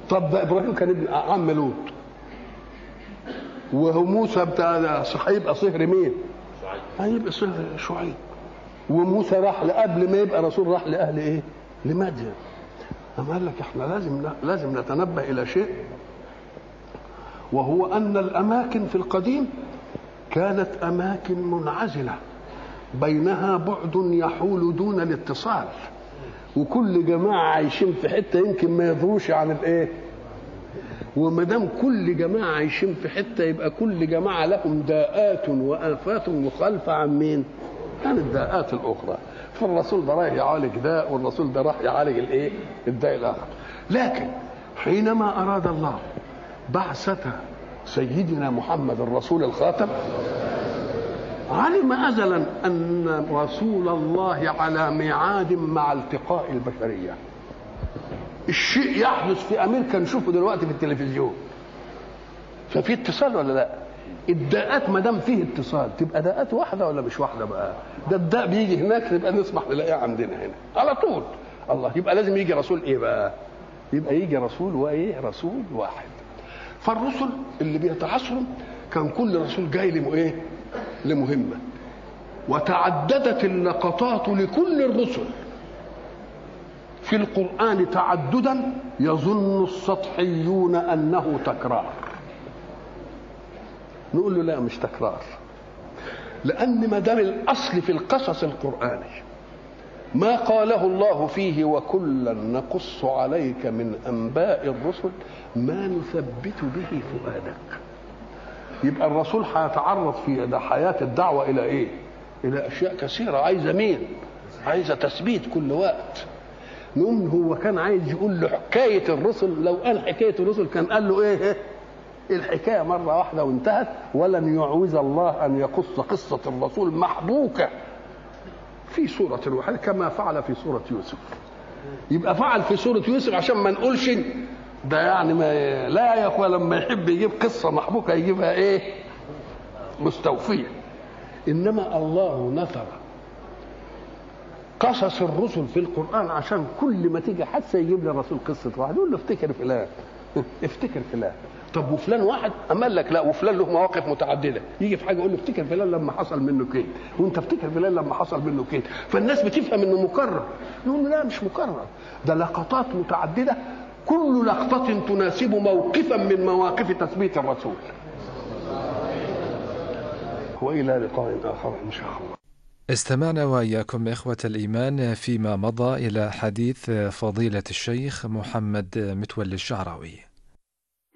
طب ده ابراهيم كان ابن عم لوط وهو موسى بتاع هيبقى صهر مين؟ هيبقى صهر شعيب وموسى راح قبل ما يبقى رسول راح لاهل ايه؟ لمدين أما قال لك احنا لازم لازم نتنبه الى شيء وهو ان الاماكن في القديم كانت اماكن منعزله بينها بعد يحول دون الاتصال وكل جماعه عايشين في حته يمكن ما يدروش عن الايه وما دام كل جماعه عايشين في حته يبقى كل جماعه لهم داءات وافات مخالفه عن مين؟ عن الداءات الاخرى فالرسول ده رايح يعالج داء والرسول ده راح يعالج الايه؟ الداء الاخر لكن حينما اراد الله بعثة سيدنا محمد الرسول الخاتم علم ازلا ان رسول الله على ميعاد مع التقاء البشريه الشيء يحدث في امريكا نشوفه دلوقتي في التلفزيون ففي اتصال ولا لا الداءات ما دام فيه اتصال تبقى داءات واحده ولا مش واحده بقى ده الداء بيجي هناك نبقى نسمح نلاقيه عندنا هنا على طول الله يبقى لازم يجي رسول ايه بقى يبقى يجي رسول وايه رسول واحد فالرسل اللي بيتعاصروا كان كل رسول جاي له ايه لمهمه وتعددت اللقطات لكل الرسل في القرآن تعددا يظن السطحيون أنه تكرار نقول له لا مش تكرار لأن ما دام الأصل في القصص القرآني ما قاله الله فيه وكلا نقص عليك من أنباء الرسل ما نثبت به فؤادك يبقى الرسول هيتعرض في حياة الدعوة إلى إيه؟ إلى أشياء كثيرة عايزة مين؟ عايزة تثبيت كل وقت نقول هو كان عايز يقول له حكايه الرسل لو قال حكايه الرسل كان قال له ايه الحكايه مره واحده وانتهت ولن يعوز الله ان يقص قصه الرسول محبوكه في سوره واحده كما فعل في سوره يوسف يبقى فعل في سوره يوسف عشان ما نقولش ده يعني ما لا يا اخويا لما يحب يجيب قصه محبوكه يجيبها ايه مستوفيه انما الله نثر قصص الرسل في القرآن عشان كل ما تيجي حادثة يجيب لي الرسول قصة واحد يقول له افتكر فلان افتكر فلان طب وفلان واحد أمال لك لا وفلان له مواقف متعددة يجي في حاجة يقول له افتكر فلان لما حصل منه كده وانت افتكر فلان لما حصل منه كده فالناس بتفهم انه مكرر نقول له لا مش مكرر ده لقطات متعددة كل لقطة تناسب موقفا من مواقف تثبيت الرسول وإلى لقاء آخر إن شاء الله استمعنا وإياكم إخوة الإيمان فيما مضى إلى حديث فضيلة الشيخ محمد متولي الشعراوي